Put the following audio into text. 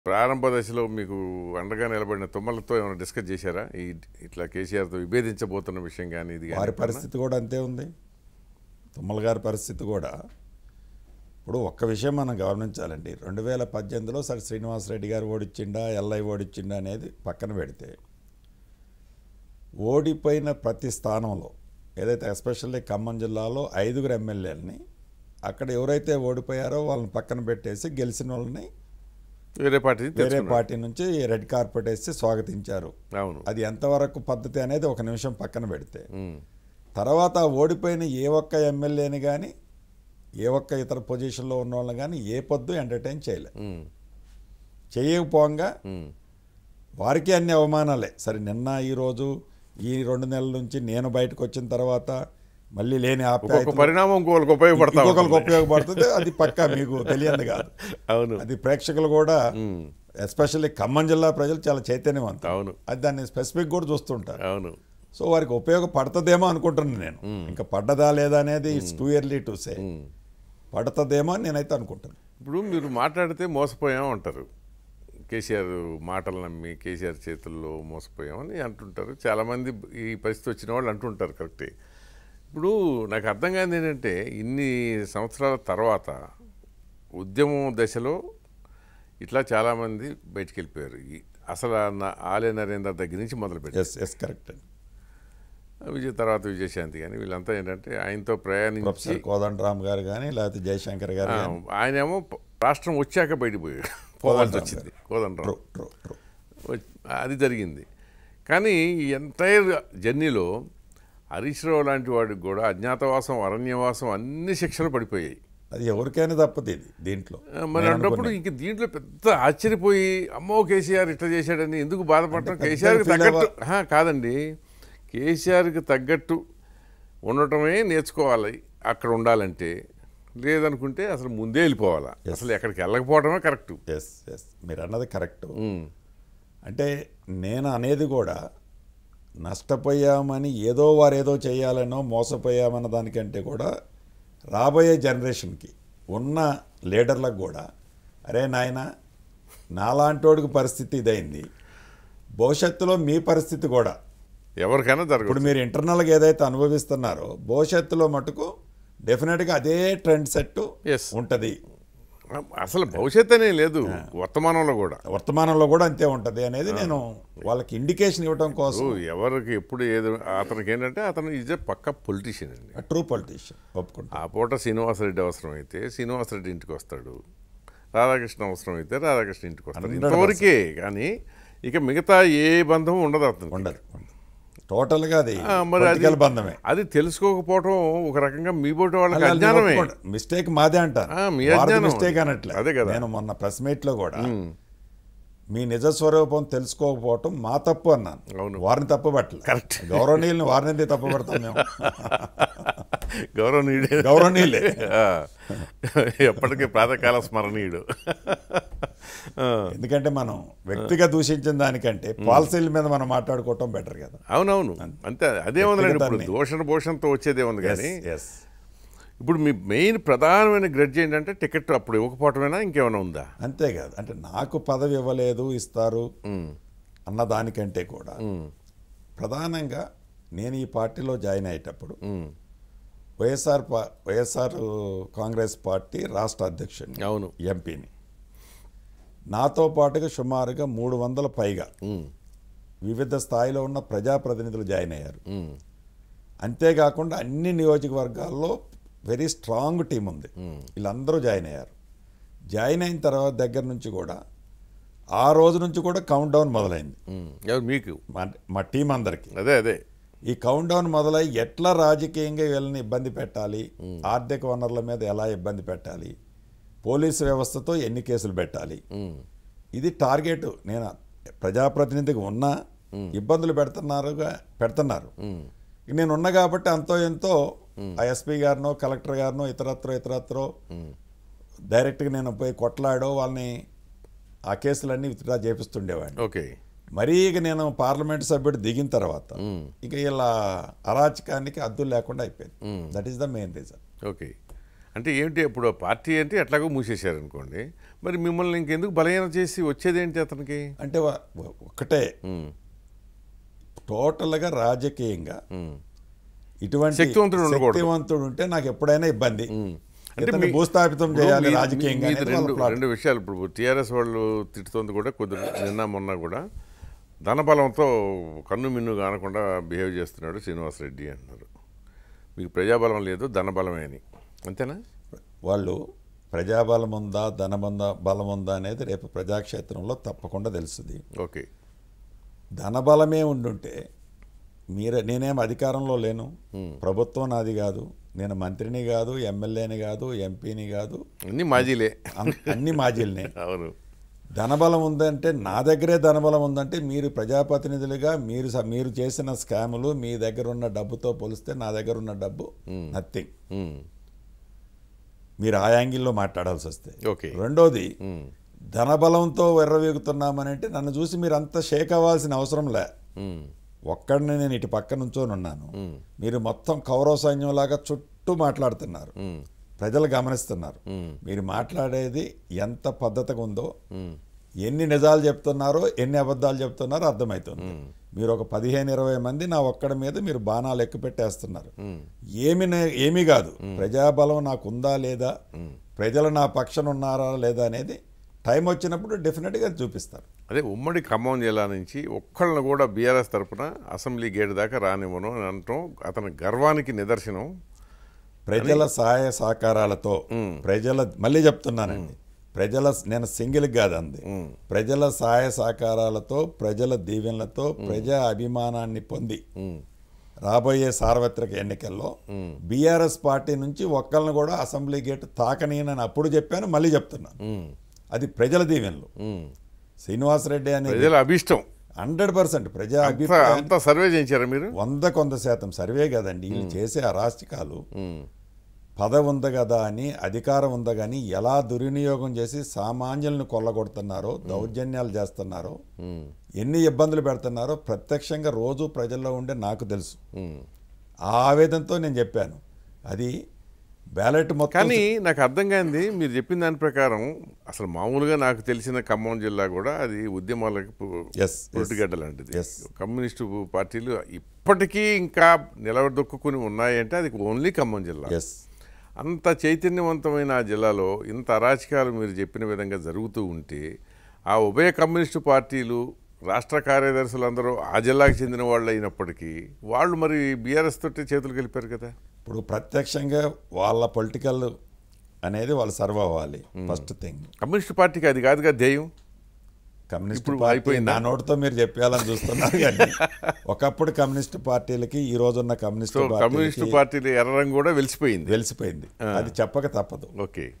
ప్రారంభ దశలో మీకు అండగా నిలబడిన తుమ్మలతో ఏమైనా డిస్కస్ చేశారా ఈ ఇట్లా కేసీఆర్తో విభేదించబోతున్న విషయం కానీ ఇది వారి కానీ పరిస్థితి కూడా అంతే ఉంది తుమ్మల గారి పరిస్థితి కూడా ఇప్పుడు ఒక్క విషయం మనం గమనించాలండి రెండు వేల పద్దెనిమిదిలో సరే శ్రీనివాసరెడ్డి గారు ఓడిచ్చిండా ఎల్ఐ ఓడిచ్చిండా అనేది పక్కన పెడితే ఓడిపోయిన ప్రతి స్థానంలో ఏదైతే ఎస్పెషల్లీ ఖమ్మం జిల్లాలో ఐదుగురు ఎమ్మెల్యేలని అక్కడ ఎవరైతే ఓడిపోయారో వాళ్ళని పక్కన పెట్టేసి గెలిచిన వాళ్ళని వేరే పార్టీ వేరే తెచ్చుకున్నారు. పార్టీ నుంచి రెడ్ కార్పెట్ వేసి స్వాగతించారు అవును అది ఎంతవరకు పద్ధతి అనేది ఒక నిమిషం పక్కన పెడితే ఉమ్. తర్వాత ఓడిపోయిన ఏ ఒక్క ఎమ్మెల్యేని కానీ ఏ ఒక్క ఇతర పొజిషన్లో ఉన్న వాళ్ళని కానీ ఏ పొద్దు ఎంటర్టైన్ చేయలే ఉమ్. చేయకపోగా ఉమ్. వారికి అన్ని అవమానాలే సరే నిన్న ఈరోజు ఈ రెండు నెలల నుంచి నేను బయటకు వచ్చిన తర్వాత మళ్ళీ లేని ఒక్కొక్క ఆప్యాయతలు పరిణామం ఇంకొకరికి ఉపయోగపడతా ఇంకొకరికి ఉంటుంది. ఉపయోగపడుతుంది అది పక్కా మీకు తెలియదు కాదు అవును అది ప్రేక్షకులు కూడా ఉమ్. ఎస్పెషల్లీ ఖమ్మం జిల్లా ప్రజలు చాలా చైతన్యవంతం అవును అది దాన్ని స్పెసిఫిక్ కూడా చూస్తుంటారు అవును సో వారికి ఉపయోగపడుతుందేమో అనుకుంటున్నాను నేను ఇంకా పడ్డదా లేదా అనేది it's too early to say um. పడుతుందేమో అని నేనైతే అనుకుంటున్నాను ఇప్పుడు మీరు మాట్లాడితే మోసపోయాం అంటారు కేసీఆర్ మాటలు నమ్మి కేసీఆర్ చేతుల్లో మోసపోయామని అంటుంటారు చాలామంది ఈ పరిస్థితి వచ్చిన వాళ్ళు అంటుంటారు కరెక్టే ఇప్పుడు నాకు అర్థం కాదు ఏంటంటే ఇన్ని సంవత్సరాల తర్వాత ఉద్యమం దశలో ఇట్లా చాలామంది బయటికి వెళ్ళిపోయారు ఈ- అసలు ఆ నా- ఆలయ నరేందర్ దగ్గర నుంచి మొదలుపెట్టారు ఎస్ ఎస్ కరెక్ట్ అండి విజయ్ తర్వాత విజయశాంతి కానీ వీళ్ళంతా ఏంటంటే ఆయనతో ప్రయాణించి ప్రొఫెసర్ కోదండరామ్ గారు కానీ లేకపోతే జయశంకర్ గారు ఆ, కానీ ఆయనేమో ప- రాష్ట్రం వచ్చాక బయటికి పోయాడు పోవాల్సి వచ్చింది కోదండరాం ట్రూ ట్రూ ట్రూ వచ్- అది జరిగింది కానీ ఈ ఎంటైర్ జర్నీలో హరీష్ రావు లాంటి వాడికి కూడా అజ్ఞాతవాసం అరణ్యవాసం అన్ని శిక్షలు పడిపోయాయి అది ఎవరికైనా తప్పదు ఇది దీంట్లో ఆ, మరి నేను అన్నప్పుడు అనుకునే- ఇంక దీంట్లో పెద్ద ఆశ్చర్యపోయి అమ్మో కేసీఆర్ ఇట్లా చేశాడని ఎందుకు బాధపడటం అంటే పెద్ద కేసీఆర్కి feel తగ్గట్టు ఆహా, కాదండి కేసీఆర్కి తగ్గట్టు ఉండటమే నేర్చుకోవాలి అక్కడ ఉండాలంటే లేదనుకుంటే అసలు ముందే వెళ్ళిపోవాలా అసలు ఎక్కడికి వెళ్ళకపోవడమే కరెక్ట్ ఎస్ ఎస్ మీరు అన్నది కరెక్ట్ అంటే నేను అనేది కూడా నష్టపోయామని ఏదో వారు ఏదో చేయాలనో మోసపోయామన్న దానికంటే కూడా రాబోయే జనరేషన్కి ఉన్న లీడర్లకు కూడా అరే నాయన నాలాంటోడికి పరిస్థితి ఇదైంది భవిష్యత్తులో మీ పరిస్థితి కూడా ఎవరికైనా జరగదు ఇప్పుడు మీరు ఇంటర్నల్గా ఏదైతే అనుభవిస్తున్నారో భవిష్యత్తులో మటుకు డెఫినెట్గా అదే ట్రెండ్ సెట్ Yes. ఉంటుంది అసలు భవిష్యత్ అనే లేదు వర్తమానంలో కూడా వర్తమానంలో కూడా అంతే ఉంటుంది అనేది నేను వాళ్ళకి ఇండికేషన్ ఇవ్వడం కోసం ఓ, ఎవరికి ఎప్పుడు ఏదో అతనికి ఏంటంటే అతను ఈజ్ ఏ పక్క పొలిటీషియన్ అండి ట్రూ పొలిటీషియన్ ఒప్పుకుంటా ఆ పూట శ్రీనివాసరెడ్డి అవసరం అయితే శ్రీనివాసరెడ్డి ఇంటికి వస్తాడు రాధాకృష్ణ అవసరం అయితే రాధాకృష్ణ ఇంటికి వస్తాడు 100%. ఇంతవరకే కానీ ఇక మిగతా ఏ బంధం ఉండదు అతను ఉండదు ఉండదు. టోటల్గా అది ఆ, మరి అది పొలిటికల్ బంధమే అది తెలుసుకోకపోవడం ఒక రకంగా మీ బోటి వాళ్ళకి అజ్ఞానమే మిస్టేక్ మాదే అంటాను ఆ, మీ అజ్ఞానం. మిస్టేక్ అనట్లే అదే కదా. నేను మొన్న ప్రెస్ మీట్ లో కూడా మీ నిజ స్వరూపం తెలుసుకోకపోవటం మా తప్పు అన్నాను అవును. వారిని తప్పు పట్టలే Correct. గౌరవనీయుల్ని వారిని ఎందుకు తప్పు పడతాం మేము గౌరవనీయుడే గౌరవనీయులే ఆ, ఎప్పటికీ ప్రాతకాల స్మరణీయుడు ఆ, ఎందుకంటే మనం వ్యక్తిగా దూషించిన దానికంటే పాలసీల మీద మనం మాట్లాడుకోవటం బెటర్ కదా అవునవును అంతే అదేముందండి ఇప్పుడు వ్యక్తిగతాన్ని. దోషణ భూషణతో వచ్చేదే ఉంది కానీ ఎస్ ఇప్పుడు మీ మెయిన్ ప్రధానమైన గ్రడ్జ్ ఏంటంటే టికెట్ అప్పుడు ఇవ్వకపోవటమేనా ఇంకేమైనా ఉందా అంతేకాదు అంటే నాకు పదవి ఇవ్వలేదు ఇస్తారు అన్న దానికంటే కూడా ప్రధానంగా నేను ఈ పార్టీలో జాయిన్ అయ్యేటప్పుడు వైఎస్ఆర్ పా వైఎస్ఆర్ కాంగ్రెస్ పార్టీ రాష్ట్ర అధ్యక్షుడిని అవును ఎంపీని నాతో పాటుగా సుమారుగా మూడు వందల పైగా ఉమ్, వివిధ స్థాయిలో ఉన్న ప్రజాప్రతినిధులు జాయిన్ అయ్యారు ఉమ్, అంతేకాకుండా అన్ని నియోజకవర్గాల్లో వెరీ స్ట్రాంగ్ టీం ఉంది వీళ్ళందరూ జాయిన్ అయ్యారు జాయిన్ అయిన తర్వాత దగ్గర నుంచి కూడా ఆ రోజు నుంచి కూడా కౌంట్ డౌన్ మొదలైంది ఉమ్. ఎవరు మీకు మా మా టీం అందరికీ అదే అదే ఈ కౌంట్ డౌన్ మొదలై ఎట్లా రాజకీయంగా వీళ్ళని ఇబ్బంది పెట్టాలి ఆర్థిక వనరుల మీద ఎలా ఇబ్బంది పెట్టాలి పోలీసు వ్యవస్థతో ఎన్ని కేసులు పెట్టాలి ఉమ్, ఇది టార్గెట్ నేను ప్రజాప్రతినిధిగా ఉన్నా ఇబ్బందులు పెడుతున్నారుగా పెడుతున్నారు ఉమ్, నేను ఉన్నా కాబట్టి అంతో ఎంతో ఆ ఎస్పీ గారినో కలెక్టర్ గారినో ఇతరత్రో ఇతరత్రో డైరెక్ట్గా నేను పోయి కొట్లాడో వాళ్ళని ఆ కేసులన్నీ విత్డ్రా చేపిస్తుండేవాడిని ఓకే మరీ ఇక నేను పార్లమెంట్ సభ్యుడు దిగిన తర్వాత ఉమ్, ఇక ఇలా అరాచకానికి అద్దులు లేకుండా అయిపోయింది that is the main reason okay అంటే ఏంటి ఇప్పుడు ఆ పార్టీ అంటే ఎట్లాగో మూసేశారు అనుకోండి మరి మిమ్మల్ని ఇంకెందుకు బలహీన చేసి వచ్చేదేంటి అతనికి అంటే వా- ఒక్కటే ఉమ్, టోటల్గా రాజకీయంగా ఉమ్, ఇటువంటి శక్తివంతుడు ఉండకూడదు. శక్తివంతుడు ఉంటే నాకు ఎప్పుడైనా ఇబ్బంది ఉమ్. అంటే ఇతన్ని మీ- భూస్థాపితం ఇప్పుడు చేయాలి మీ- రాజకీయంగా మీది అనేది వాళ్ళ రెండు ప్లాన్. రెండు విషయాలు ఇప్పుడు టీఆర్ఎస్ వాళ్ళు తిట్టుతోంది కూడా కొద్ది నిన్న మొన్న కూడా ధనబలంతో కన్ను మిన్ను కానకుండా బిహేవ్ చేస్తున్నాడు శ్రీనివాసరెడ్డి అంటున్నారు మీకు ప్రజాబలం లేదు ధనబలమే అని అంతేనా వాళ్ళు ప్రజాబలం ఉందా ధనబంద బలం ఉందా అనేది రేపు ప్రజాక్షేత్రంలో తప్పకుండా తెలుస్తుంది ఓకే ధనబలమే ఉండుంటే మీరే నేనేం అధికారంలో లేను ప్రభుత్వం నాది కాదు నేను మంత్రిని కాదు ఎమ్మెల్యేని కాదు ఎంపీని కాదు అన్నీ మాజీలే అన్- అన్ని మాజీలనే అవును ధనబలం ఉందంటే నా దగ్గరే ధనబలం ఉందంటే మీరు ప్రజాప్రతినిధులుగా మీరు స- మీరు చేసిన స్కాములు మీ దగ్గర ఉన్న డబ్బుతో పోలిస్తే నా దగ్గర ఉన్న డబ్బు నథింగ్ ఉమ్, మీరు ఆ యాంగిల్లో మాట్లాడాల్సి వస్తే ఓకే రెండోది ఉమ్, ధనబలంతో ఎర్రవీగుతున్నామని అంటే నన్ను చూసి మీరు అంత షేక్ అవ్వాల్సిన అవసరం లే ఉమ్, ఒక్కడిని నేను ఇటు పక్క నుంచొని ఉన్నాను ఉమ్, మీరు మొత్తం కౌరవ సైన్యంలాగా చుట్టూ మాట్లాడుతున్నారు ఉమ్, ప్రజలు గమనిస్తున్నారు ఉమ్, మీరు మాట్లాడేది ఎంత పద్ధతిగా ఉందో ఉమ్, ఎన్ని నిజాలు చెప్తున్నారో ఎన్ని అబద్ధాలు చెప్తున్నారో అర్థమవుతుంది మీరు ఒక పదిహేను ఇరవై మంది నా ఒక్కడి మీద మీరు బాణాలు ఎక్కువ పెట్టేస్తున్నారు ఉమ్, ఏమి నే- ఏమీ కాదు ప్రజాబలం నాకు ఉందా లేదా ప్రజలు నా పక్షాన ఉన్నారా లేదా అనేది టైం వచ్చినప్పుడు డెఫినెట్గా చూపిస్తారు అదే ఉమ్మడి ఖమ్మం జిల్లా నుంచి ఒక్కళ్ళని కూడా బీఆర్ఎస్ తరపున అసెంబ్లీ గేట్ దాకా రానివ్వను అని అనటం అతని గర్వానికి నిదర్శనం ప్రజల సహాయ సహకారాలతో ప్రజల మళ్ళీ చెప్తున్నానండి ప్రజల నేను సింగిల్ కాదు అంది ప్రజల సహాయ సహకారాలతో ప్రజల దీవెనలతో ప్రజా అభిమానాన్ని పొంది ఉమ్, రాబోయే సార్వత్రిక ఎన్నికల్లో బీఆర్ఎస్ పార్టీ నుంచి ఒక్కళ్ళని కూడా అసెంబ్లీ గేట్ తాకనీనని అప్పుడు చెప్పాను మళ్ళీ చెప్తున్నాను ఉమ్, అది ప్రజల దీవెనలు ఉమ్. శ్రీనివాసరెడ్డి అనేది ప్రజల అభిష్టం హండ్రెడ్ పర్సెంట్ ప్రజా అంత అభిప్రాయం అంత సర్వే చేయించారా మీరు వంద కొంత శాతం సర్వే కదండి వీళ్ళు చేసే అరాచకాలు ఉమ్, పదవి ఉంది కదా అని అధికారం ఉంది కానీ ఎలా దుర్వినియోగం చేసి సామాన్యులను కొల్లగొడుతున్నారో దౌర్జన్యాలు చేస్తున్నారో ఉమ్, ఎన్ని ఇబ్బందులు పెడుతున్నారో ప్రత్యక్షంగా రోజు ప్రజల్లో ఉండే నాకు తెలుసు ఉమ్. ఆ ఆవేదనతో నేను చెప్పాను అది బ్యాలెట్ మొత్తం కానీ నాకు అర్థం కాంది మీరు చెప్పిన దాని ప్రకారం అసలు మామూలుగా నాకు తెలిసిన ఖమ్మం జిల్లా కూడా అది ఉద్యమాలకు పు- Yes, yes. పురుటిగడ్డ లాంటిది Yes. కమ్యూనిస్టు పార్టీలు ఇప్పటికీ ఇంకా నిలబడదొక్కుని ఉన్నాయంటే అది ఓన్లీ ఖమ్మం జిల్లా ఎస్ అంత చైతన్యవంతమైన ఆ జిల్లాలో ఇంత అరాచకాలు మీరు చెప్పిన విధంగా జరుగుతూ ఉంటే ఆ ఉభయ కమ్యూనిస్టు పార్టీలు రాష్ట్ర కార్యదర్శులందరూ ఆ జిల్లాకు చెందిన వాళ్ళు అయినప్పటికీ వాళ్ళు మరి బీఆర్ఎస్ తోటి చేతులు కలిపారు కదా ఇప్పుడు ప్రత్యక్షంగా వాళ్ళ పొలిటికల్ అనేది వాళ్ళు సర్వ్ అవ్వాలి ఫస్ట్ థింగ్ కమ్యూనిస్టు పార్టీకి అది కాదుగా ధ్యేయం కమ్యూనిస్ట్ ఇప్పుడు పార్టీ అయిపోయిందా? నా నోటితో మీరు చెప్పాలని చూస్తున్నారు కానీ ఒకప్పుడు కమ్యూనిస్ట్ పార్టీలకి ఈ రోజున్న కమ్యూనిస్ట్ సో కమ్యూనిస్టు పార్టీలకి పార్టీలు ఎర్ర రంగు కూడా వెలిసిపోయింది వెలిసిపోయింది అది చెప్పక తప్పదు ఓకే